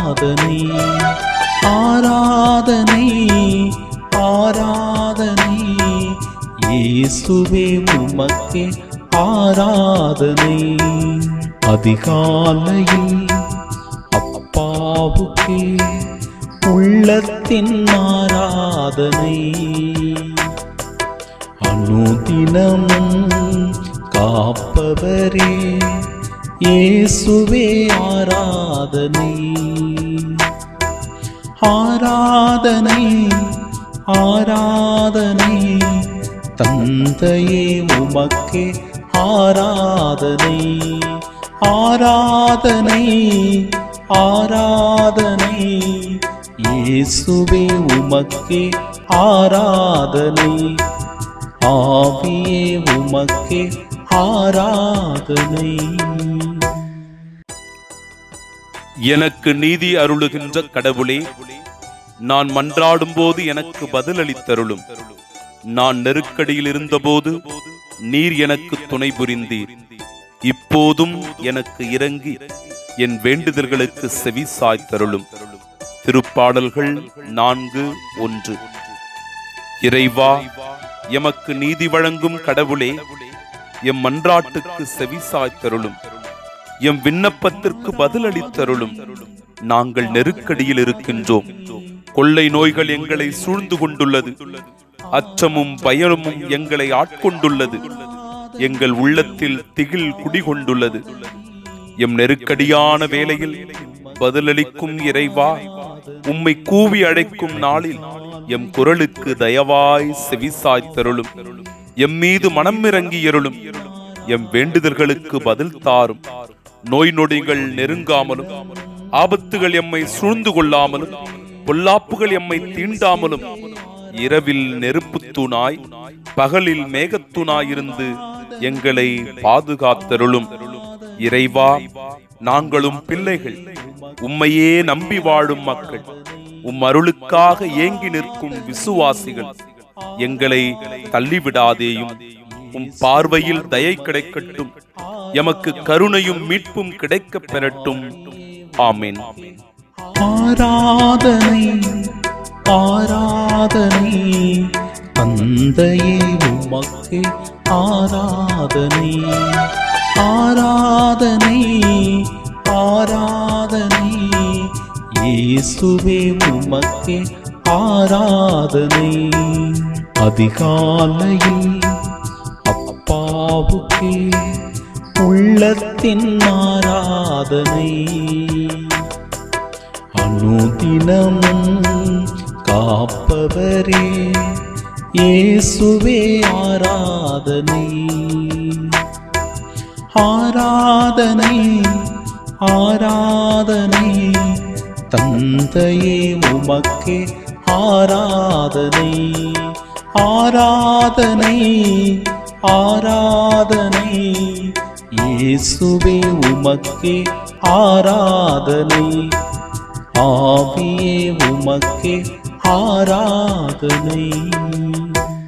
ஆராதனை ஆராதனை ஆராதனை இயேசுவே உமக்கே ஆராதனை அதிகாலையில் அப்பாவுக்கே உள்ளத்தின் ஆராதனை அனுதினமும் காப்பவரே இயேசுவே ஆராதனை ஆராதனை ஆராதனை தந்தையே உமக்கே ஆராதனை ஆராதனை ஆராதனை இயேசுவே உமக்கே ஆராதனை ஆவியே உமக்கே ஆராதனை எனக்கு நீதி அருளுகின்ற கடவுளே நான் மன்றாடும் போது எனக்கு பதிலளித்தருளும் நான் நெருக்கடியில் இருந்தபோது நீர் எனக்கு துணை புரிந்தீர் இப்போதும் எனக்கு இறங்கி என் வேண்டுதல்களுக்கு செவி சாய்த்தருளும் திருப்பாடல்கள் நான்கு ஒன்று இறைவா எமக்கு நீதி வழங்கும் கடவுளே எம் மன்றாட்டுக்கு செவி சாய்த்தருளும் எம் விண்ணப்பத்திற்கு பதிலளித்தருளும் நாங்கள் நெருக்கடியில் இருக்கின்றோம் கொள்ளை நோய்கள் எங்களை சூழ்ந்து கொண்டுள்ளது அச்சமும் பயமும் எங்களை ஆட்கொண்டுள்ளது எங்கள் உள்ளத்தில் திகில் குடிகொண்டுள்ளது எம் நெருக்கடியான வேளையில் பதிலளிக்கும் இறைவா உம்மை கூவி அழைக்கும் நாளில் எம் குரலுக்கு தயவாய் செவிசாய்த்தருளும் எம் மீது மனம் இறங்கியருளும் எம் வேண்டுதல்களுக்கு பதில் தாரும் நோய் நொடிகள் நெருங்காமலும் ஆபத்துகள் எம்மை சூழ்ந்து கொள்ளாமலும் பொல்லாப்புகள் எம்மை தீண்டாமலும் இரவில் நெருப்புத் தூணாய் பகலில் மேகத்தூணாயிருந்து எங்களை பாதுகாத்தருளும் இறைவா நாங்களும் பிள்ளைகள் உம்மையே நம்பி வாழும் மக்கள் உம் அருளுக்காக ஏங்கி நிற்கும் விசுவாசிகள் எங்களை தள்ளிவிடாதேயும் உம் பார்வையில் தயை கிடைக்கட்டும் எமக்கு கருணையும் மீட்பும் கிடைக்கப் பெறட்டும் ஆமென் ஆராதனை ஆராதனை தந்தையே உமக்கே ஆராதனை ஆராதனை ஆராதனை இயேசுவே உமக்கே ஆராதனை அதிகாலையில் அப்பாவுக்கே உள்ளத்தின் ஆராதனை அனுதினமும் காப்பவரே இயேசுவே ஆராதனை ஆராதனை ஆராதனை தந்தையே உமக்கே ஆராதனை ஆராதனை ஆராதனை இயேசுவே உமக்கே ஆராதனை ஆவியே உமக்கே ஆராதனை